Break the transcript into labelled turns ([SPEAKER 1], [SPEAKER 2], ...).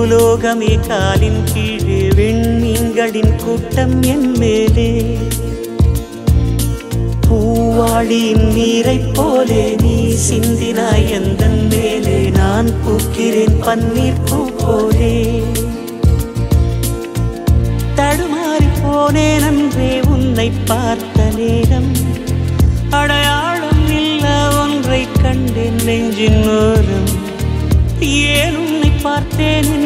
[SPEAKER 1] பூலோகமே காலின் கீழே விண்மீன்களின் கூட்டம் என் மேலே பூவாளியின் நீரைப் போலே நீ சிந்தினாய் எந்த மேலே நான் பூக்கிறேன் பன்னீர் பூ போலே தடுமாறி போனேன் அன்றே உன்னை பார்த்த நேரம் அடையாளம் இல்ல ஒன்றை கண்டேன் நெஞ்சின் ஓரம் ஏன் உன்னை பார்த்தேன்